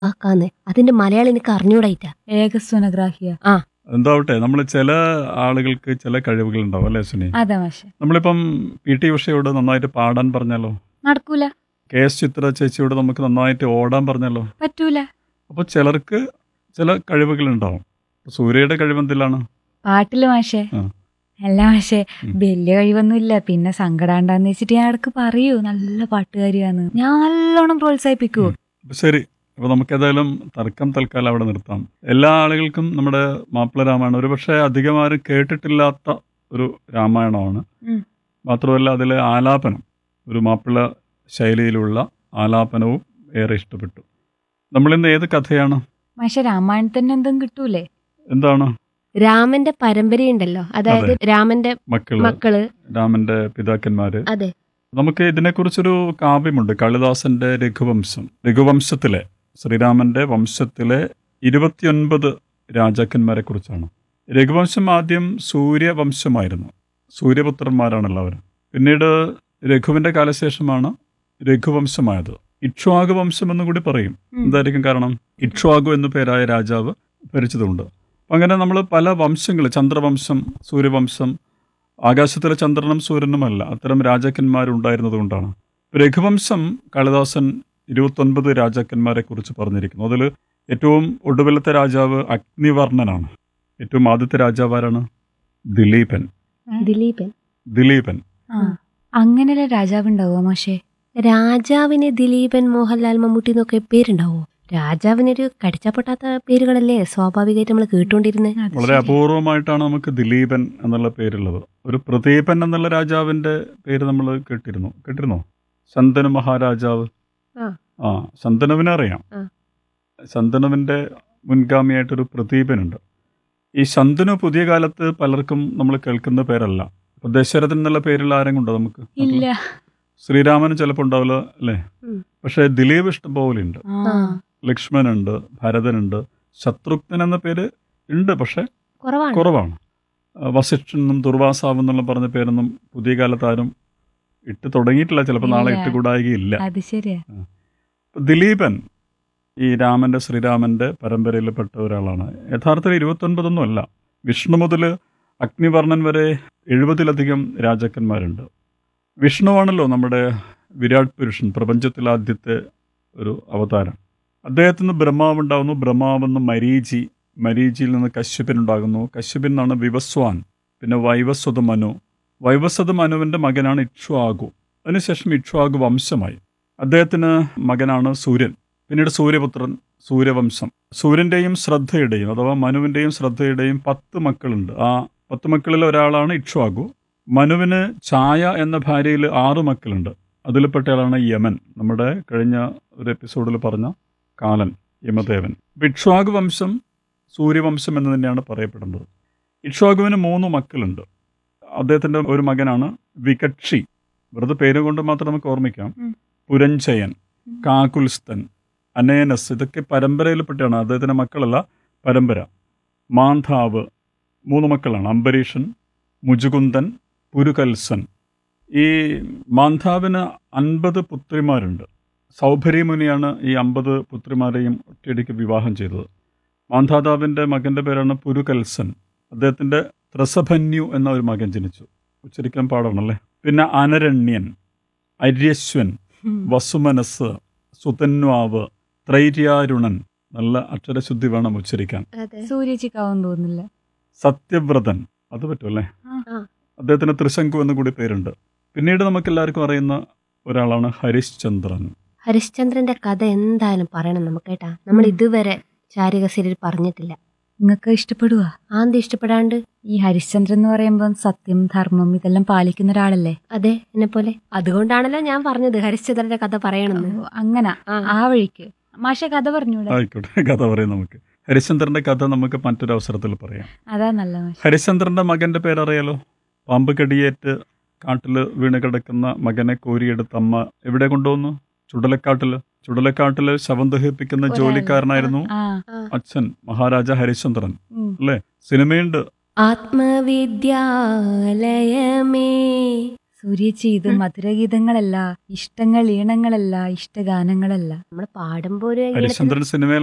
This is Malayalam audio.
ആക്കാന്ന് അതിന്റെ മലയാളം എനിക്ക് അറിഞ്ഞൂടായിട്ടാ ഏകസ്വനഗ്രാഹിയ എന്താവട്ടെ നമ്മൾ ചില ആളുകൾക്ക് ചില കഴിവുകൾ ഉണ്ടാവും അല്ലേ സുനി അതാ മാഷെ നമ്മളിപ്പം പി ടി ഉഷയോട് നന്നായിട്ട് പാടാൻ പറഞ്ഞാലോ നടക്കൂല കെ എസ് ചിത്ര ചേച്ചിയോട് നമുക്ക് നന്നായിട്ട് ഓടാൻ പറഞ്ഞാലോ പറ്റൂല അപ്പോൾ ചിലർക്ക് ചില കഴിവുകൾ ഉണ്ടാവും സൂര്യയുടെ കഴിവെന്തിലാണ് പാട്ടില് മാഷെ ആ. അല്ല മാഷെ ഉം. വലിയ കഴിവൊന്നുമില്ല പിന്നെ സങ്കടാണ്ടാന്ന് വെച്ചിട്ട് ഞാൻ ഇടക്ക് പറയൂ നല്ല പാട്ടുകാരിയാന്ന് ഞാൻ നല്ലോണം പ്രോത്സാഹിപ്പിക്കൂ അപ്പൊ ശരി അപ്പോൾ നമുക്ക് ഏതായാലും തർക്കം തൽക്കാലം അവിടെ നിർത്താം എല്ലാ ആളുകൾക്കും നമ്മുടെ മാപ്പിള രാമായണം ഒരുപക്ഷെ അധികം ആരും കേട്ടിട്ടില്ലാത്ത ഒരു രാമായണമാണ് ഉം. മാത്രമല്ല അതിലെ ആലാപനം ഒരു മാപ്പിള ശൈലിയിലുള്ള ആലാപനവും ഏറെ ഇഷ്ടപ്പെട്ടു നമ്മളിന്ന് ഏത് കഥയാണ് മാഷെ രാമായണത്തിന് എന്തും കിട്ടൂലേ എന്താണ് രാമന്റെ പരമ്പരയുണ്ടല്ലോ അതായത് രാമന്റെ മക്കള് മക്കള് രാമന്റെ പിതാക്കന്മാര് അതെ നമുക്ക് ഇതിനെക്കുറിച്ചൊരു കാവ്യമുണ്ട് കാളിദാസന്റെ രഘുവംശം രഘുവംശത്തിലെ ശ്രീരാമന്റെ വംശത്തിലെ ഇരുപത്തിയൊൻപത് രാജാക്കന്മാരെ കുറിച്ചാണ് രഘുവംശം ആദ്യം സൂര്യവംശമായിരുന്നു സൂര്യപുത്രന്മാരാണല്ലോ അവർ പിന്നീട് രഘുവിന്റെ കാലശേഷമാണ് രഘുവംശമായത് ഇക്ഷ്വാകു വംശം എന്നും കൂടി പറയും ഉം. എന്തായിരിക്കും കാരണം ഇക്ഷ്വാകു എന്നു പേരായ രാജാവ് ഭരിച്ചതുണ്ട് അപ്പം അങ്ങനെ നമ്മൾ പല വംശങ്ങൾ ചന്ദ്രവംശം സൂര്യവംശം ആകാശത്തിലെ ചന്ദ്രനും സൂര്യനുമല്ല അത്തരം രാജാക്കന്മാരുണ്ടായിരുന്നത് കൊണ്ടാണ് രഘുവംശം കാളിദാസൻ ഇരുപത്തൊൻപത് രാജാക്കന്മാരെ കുറിച്ച് പറഞ്ഞിരിക്കുന്നു അതിൽ ഏറ്റവും ഒടുവിലത്തെ രാജാവ് അഗ്നിവർണ്ണനാണ് ഏറ്റവും ആദ്യത്തെ രാജാവ് ആരാണ് ദിലീപൻ ദിലീപൻ ദിലീപൻ ആ അങ്ങനെയല്ലേ രാജാവ് ഉണ്ടാവുക മാഷെ രാജാവിന് ദിലീപൻ മോഹൻലാൽ മമ്മൂട്ടി എന്നൊക്കെ പേരുണ്ടാവോ രാജാവിനൊരു കടിച്ചപ്പൊട്ടാത്ത പേരുകളല്ലേ സ്വാഭാവികമായിട്ട് നമ്മൾ കേട്ടുകൊണ്ടിരുന്നത് അത് വളരെ ശരിയാ. അപൂർവമായിട്ടാണ് നമുക്ക് ദിലീപൻ എന്നുള്ള പേരുള്ളത് ഒരു പ്രദീപൻ എന്നുള്ള രാജാവിന്റെ പേര് നമ്മൾ കേട്ടിരുന്നു കേട്ടിരുന്നോ ശന്തനു മഹാരാജാവ് ആ. ആ ശന്തനുവിനെ അറിയാം ആ. ശന്തനുവിന്റെ മുൻഗാമിയായിട്ടൊരു പ്രദീപനുണ്ട് ഈ ശന്തനു പുതിയ കാലത്ത് പലർക്കും നമ്മൾ കേൾക്കുന്ന പേരല്ല ഇപ്പൊ ദശരഥൻ എന്നുള്ള പേരിൽ ആരെങ്കിലും ഉണ്ടോ നമുക്ക് ഇല്ല ശ്രീരാമന് ചിലപ്പോൾ ഉണ്ടാവില്ല അല്ലേ ഉം. പക്ഷേ ദിലീപ് ഇഷ്ടം പോലെ ഉണ്ട് ആ. ലക്ഷ്മണനുണ്ട് ഭരതനുണ്ട് ശത്രുഘ്നൻ എന്ന പേര് ഉണ്ട് പക്ഷെ കുറവാണ് കുറവാണ് ആ, വസിഷ്ഠനെന്നും ദുർവാസാവ് എന്നുള്ള പറഞ്ഞ പേരൊന്നും പുതിയ കാലത്ത് ആരും ഇട്ട് തുടങ്ങിയിട്ടില്ല ചിലപ്പോൾ നാളെ ഇല്ല. ഇട്ട് കൂടായികയില്ല അത് ശരിയാ ദിലീപൻ ഈ രാമന്റെ ശ്രീരാമന്റെ പരമ്പരയിൽപ്പെട്ട ഒരാളാണ് യഥാർത്ഥത്തിൽ ഇരുപത്തൊൻപതൊന്നും അല്ല വിഷ്ണു മുതൽ അഗ്നിവർണ്ണൻ വരെ എഴുപതിലധികം രാജാക്കന്മാരുണ്ട് വിഷ്ണുവാണല്ലോ നമ്മുടെ വിരാട് പുരുഷൻ പ്രപഞ്ചത്തിലെ ആദ്യത്തെ ഒരു അവതാരം അദ്ദേഹത്തിൽ നിന്ന് ബ്രഹ്മാവ് ഉണ്ടാകുന്നു ബ്രഹ്മാവിൽ നിന്ന് മരീചി മരീചിയിൽ നിന്ന് കശ്യപൻ ഉണ്ടാകുന്നു കശ്യപിൽ നിന്നാണ് വിവസ്വാൻ പിന്നെ വൈവസ്വത മനു വൈവസ്വത മനുവിൻ്റെ മകനാണ് ഇക്ഷ്വാകു അതിനുശേഷം ഇക്ഷ്വാകു വംശമായി അദ്ദേഹത്തിന് മകനാണ് സൂര്യൻ പിന്നീട് സൂര്യപുത്രൻ സൂര്യവംശം സൂര്യൻ്റെയും ശ്രദ്ധയുടെയും അഥവാ മനുവിൻ്റെയും ശ്രദ്ധയുടെയും പത്ത് മക്കളുണ്ട് ആ പത്ത് മക്കളിൽ ഒരാളാണ് ഇക്ഷ്വാകു മനുവിന് ഛായ എന്ന ഭാര്യയിൽ ആറ് മക്കളുണ്ട് അതിൽപ്പെട്ടയാളാണ് യമൻ നമ്മുടെ കഴിഞ്ഞ ഒരു എപ്പിസോഡിൽ പറഞ്ഞ കാലൻ യമദേവൻ അപ്പൊ ഇക്ഷ്വാകു വംശം സൂര്യവംശം എന്ന് തന്നെയാണ് പറയപ്പെടുന്നത് ഇക്ഷ്വാകുവിന് മൂന്ന് മക്കളുണ്ട് അദ്ദേഹത്തിൻ്റെ ഒരു മകനാണ് വികക്ഷി വെറുതെ പേര് കൊണ്ട് മാത്രം നമുക്ക് ഓർമ്മിക്കാം ഉം. പുരഞ്ചയൻ കാകുൽസ്തൻ അനേനസ് ഇതൊക്കെ പരമ്പരയിൽപ്പെട്ടാണ് അദ്ദേഹത്തിൻ്റെ മക്കളല്ല പരമ്പര മാന്ധാവ് മൂന്ന് മക്കളാണ് അംബരീഷൻ മുജുകുന്ദൻ പുരുകൽസൻ ഈ മാന്ധാവിന് അൻപത് പുത്രിമാരുണ്ട് സൗഭരി മുനിയാണ് ഈ അമ്പത് പുത്രിമാരെയും ഒറ്റയടിക്ക് വിവാഹം ചെയ്തത് മാന്ധാതാവിൻ്റെ മകൻ്റെ പേരാണ് പുരുകൽസൻ അദ്ദേഹത്തിൻ്റെ ത്രസഭന്യു എന്ന ഒരു മകൻ ജനിച്ചു ഉച്ചരിക്കാൻ പാടാണല്ലേ പിന്നെ അനരണ്യൻ അര്യശ്വൻ ഉം. വസുമനസ് സുതന്വാവ് ത്രൈര്യാരുണൻ നല്ല അക്ഷരശുദ്ധി വേണം ഉച്ചരിക്കാൻ അതെ സൂര്യച്ചിക്കാവും തോന്നുന്നില്ല സത്യവ്രതൻ അത് പറ്റുമല്ലേ ആ. ആ. അദ്ദേഹത്തിന് ത്രിശങ്കു എന്ന് കൂടി പേരുണ്ട് പിന്നീട് നമുക്ക് എല്ലാവർക്കും അറിയുന്ന ഒരാളാണ് ഹരിശ്ചന്ദ്രൻ ഹരിശ്ചന്ദ്രന്റെ കഥ എന്തായാലും പറയണം നമുക്ക് കേട്ടാ നമ്മൾ ഉം. ഇതുവരെ ചാരികസീരിയൽ പറഞ്ഞിട്ടില്ല നിങ്ങൾക്ക് ഇഷ്ടപ്പെടുക ആന്തി ഇഷ്ടപ്പെടാണ്ട് ഈ ഹരിശ്ചന്ദ്രൻ എന്ന് പറയുമ്പോൾ സത്യം ധർമ്മം ഇതെല്ലാം പാലിക്കുന്ന ഒരാളല്ലേ അതെ എന്നെ പോലെ അതുകൊണ്ടാണല്ലോ ഞാൻ പറഞ്ഞത് ഹരിശ്ചന്ദ്രന്റെ കഥ പറയണമെന്ന് ഓ, അങ്ങനെ ആ. ആ വഴിക്ക് മാഷ കഥ പറഞ്ഞൂടെ ആയിക്കോട്ടെ കഥ പറയാം നമുക്ക് ഹരിശ്ചന്ദ്രന്റെ കഥ നമുക്ക് മറ്റൊരു അവസരത്തിൽ പറയാം അതാ നല്ല മാഷ ഹരിശ്ചന്ദ്രന്റെ മകന്റെ പേരറിയാലോ പാമ്പ് കടിയേറ്റ് കാട്ടിൽ വീണ് കിടക്കുന്ന മകനെ കോരിയെടുത്ത് അമ്മ എവിടെ കൊണ്ടുവന്നു ചുടലക്കാട്ടില് ചുടലക്കാട്ടില് ശവം ദഹിപ്പിക്കുന്ന ഒരാള്. ജോലിക്കാരനായിരുന്നു ആ അച്ഛൻ മഹാരാജ ഹരിശ്ചന്ദ്രൻ ഉം. അല്ലേ സിനിമയുണ്ട് ആത്മവിദ്യാലയമേ സൂര്യേച്ചി ഇത് മധുരഗീതങ്ങളല്ല ഇഷ്ടങ്ങൾ ഈണങ്ങളല്ല ഇഷ്ടഗാനങ്ങളല്ല നമ്മൾ പാടുമ്പോ ഒരു ഈണത്തിന് ഹരിശ്ചന്ദ്രൻ സിനിമയിൽ